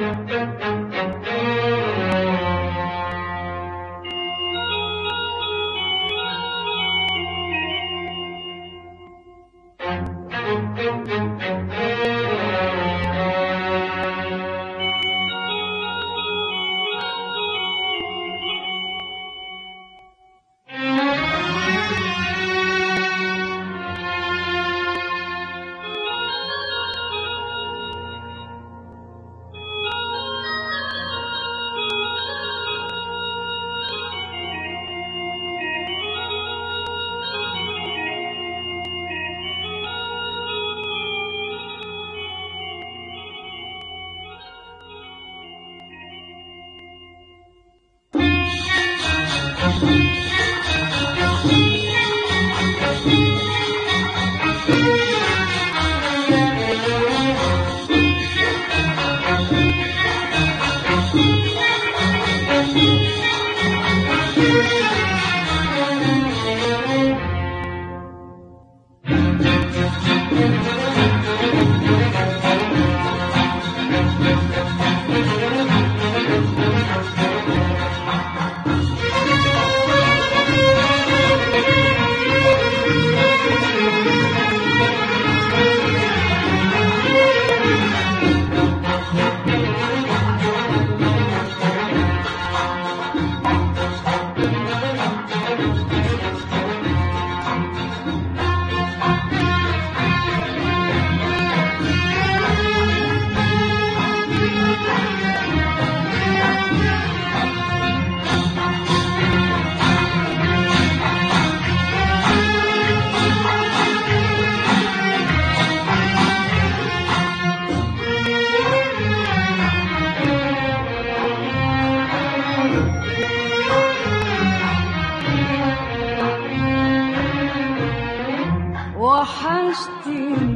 وحشتني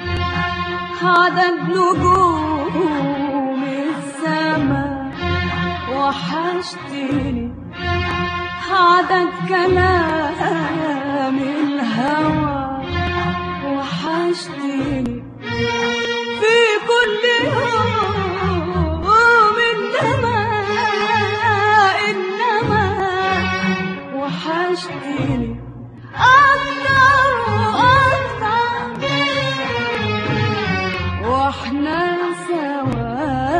عدد نجوم السما وحشتني عدد كلام الهوى وحشتني في كل يوم إنما إنما وحشتني أكتر وأكتر وإحنا سوا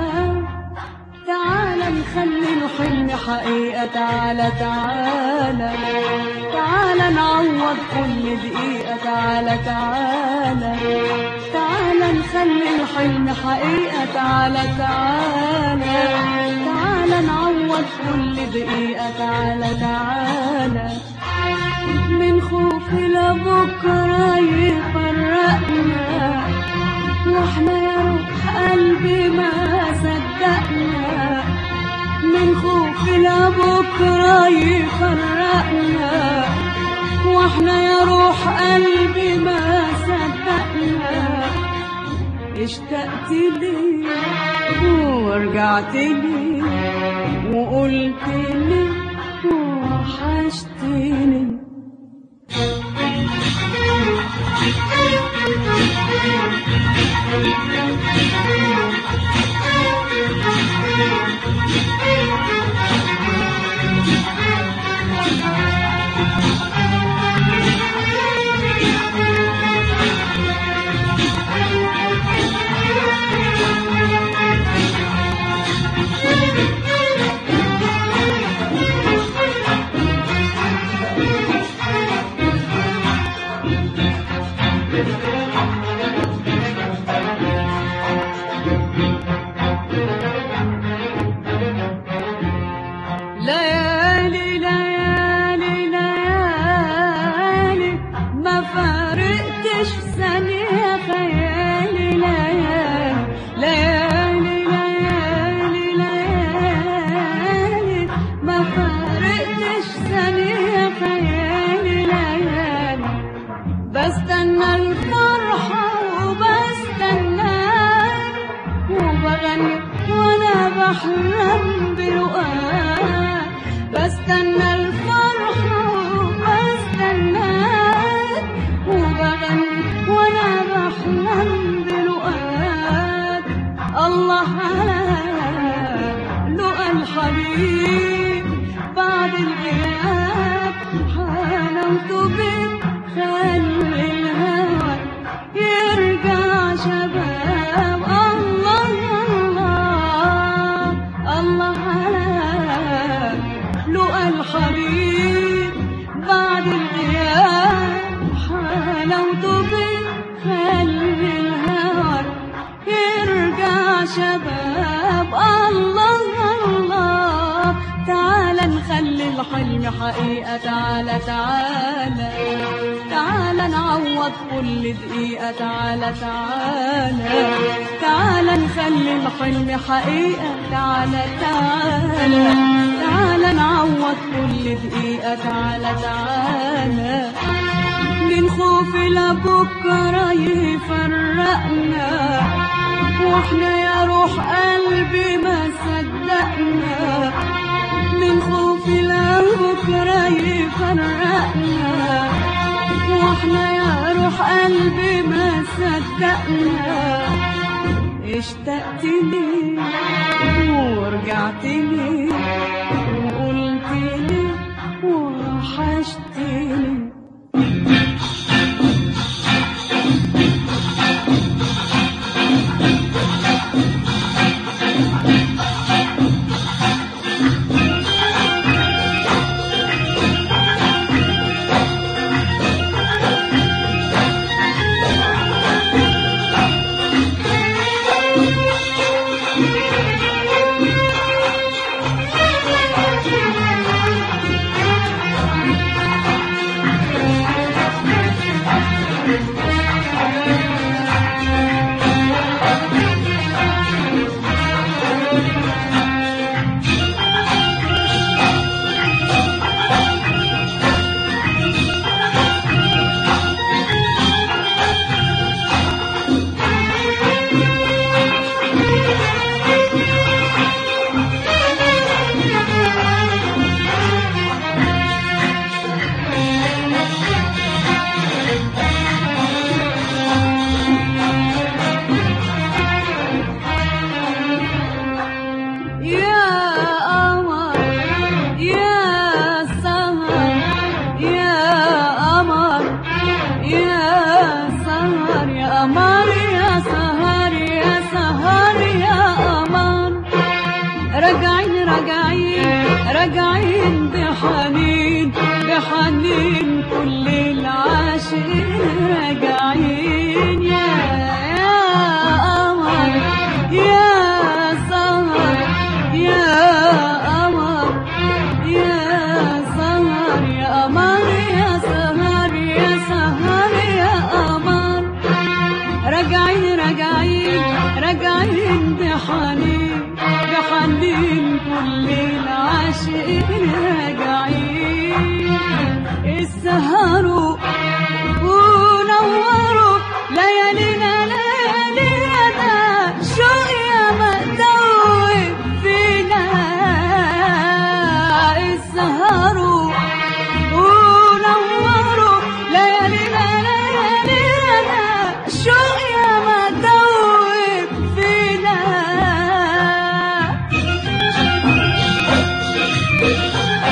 تعالى نخلي الحلم حقيقة تعالى تعالى تعالى نعوض كل دقيقة تعالى تعالى تعالى نخلي الحلم حقيقة تعالى تعالى تعالى نعوض كل دقيقة تعالى تعالى من خوف لبكرة يفرقنا واحنا يا روح قلبي ما صدقنا من خوف لبكرة يفرقنا واحنا يا روح قلبي ما صدقنا اشتقت لي ورجعت لي وقلت لي وحشتني ليالي ليالي ليالي ما فارقتش ثانية خيالي ليالي ليالي ليالي ليالي ما فارقتش ثانية خيالي ليالي بستنى الفرحة وبستناك وبغني وانا بحلم بلقاك بستنى الفرحة وبستناك وبغني وانا بحلم بلقاك الله على لقى الحبيب بعد الغياب حلاوته بتخلي الهوى يرجع شباب الله الله الله على لقى الحبيب بعد الغياب حلاوته بتخلي الهوى يرجع شباب الله الله تعالى نخلي الحلم حقيقة تعالى تعالى تعالى نعوض كل دقيقة تعالى تعالى تعالى نخلي الحلم حقيقة تعالى تعالى تعالى نعوض كل دقيقة تعالى تعالى من خوف لبكرة يفرقنا واحنا يا روح قلبي ما صدقنا من خوف لبكرة يفرقنا واحنا يا روح قلبي ما صدقنا اشتقت لي ورجعت لي وقلت لي وحشتني يا قمر يا سهر يا قمر يا سهر يا قمر يا سهر يا سهر يا قمر راجعين راجعين راجعين بحنين بحنين كل العاشقين راجعين يا يا قمر يا سهر يا قمر يا سهر يا قمر يا سهر يا سهر يا قمر راجعين راجعين راجعين بحنين بحنين كل العاشقين راجعين السهروا ونوروا ليالينا ليالينا شو يا مدوب فينا السهروا ونوروا ليالينا ليالينا شو يا مدوب فينا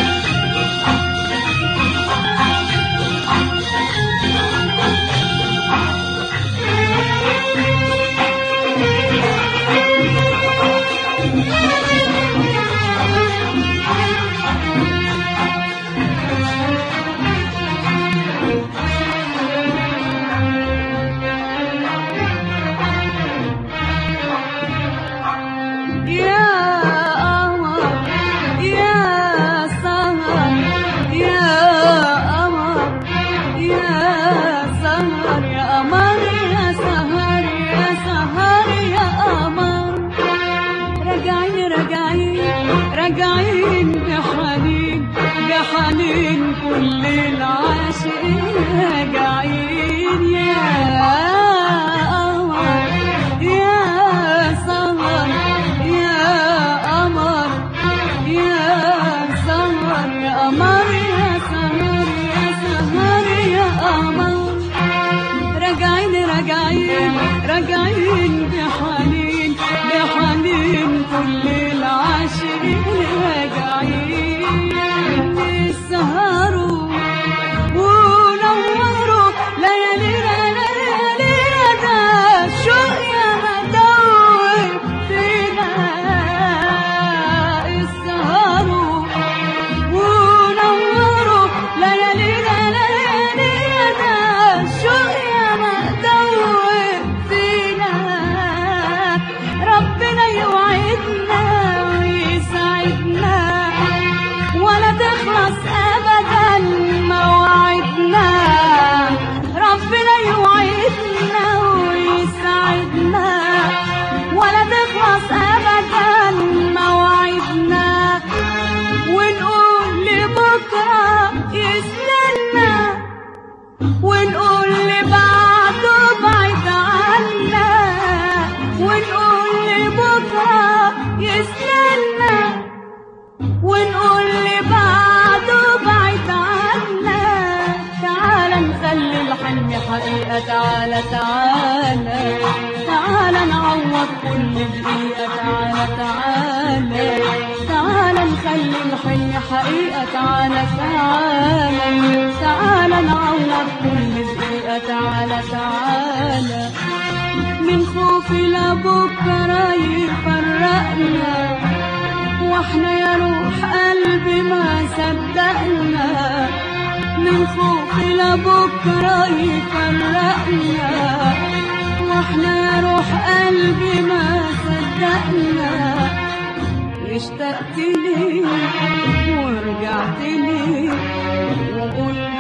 كل العاشقين راجعين يسهروا ونوروا ليالينا ليالينا شوق يا مدور فينا اسهروا ونوروا ليالينا ليالينا شوق يا مدور فينا ربنا يوعدنا ويسعدنا ولا تخلص ابدا مواعيدنا ربنا يوعدنا ويسعدنا ولا تخلص ابدا مواعيدنا ونقول لبكره يستنى ونقول لبعده بعيد عنا ونقول لبكره يستنى ونقول لبعده بعيد عنا تعال نخلي الحلم حقيقة تعالى تعالى تعالى نعوض كل دقيقة تعالى تعالى تعالى نخلي الحلم حقيقة تعالى تعالى تعالى نعوض كل دقيقة تعالى تعالى من خوف لبكرة يفرقنا واحنا يا روح قلبي ما صدقنا من خوف لبكرة يفرقنا واحنا يا روح قلبي ما صدقنا اشتقت لي ورجعت لي وقلت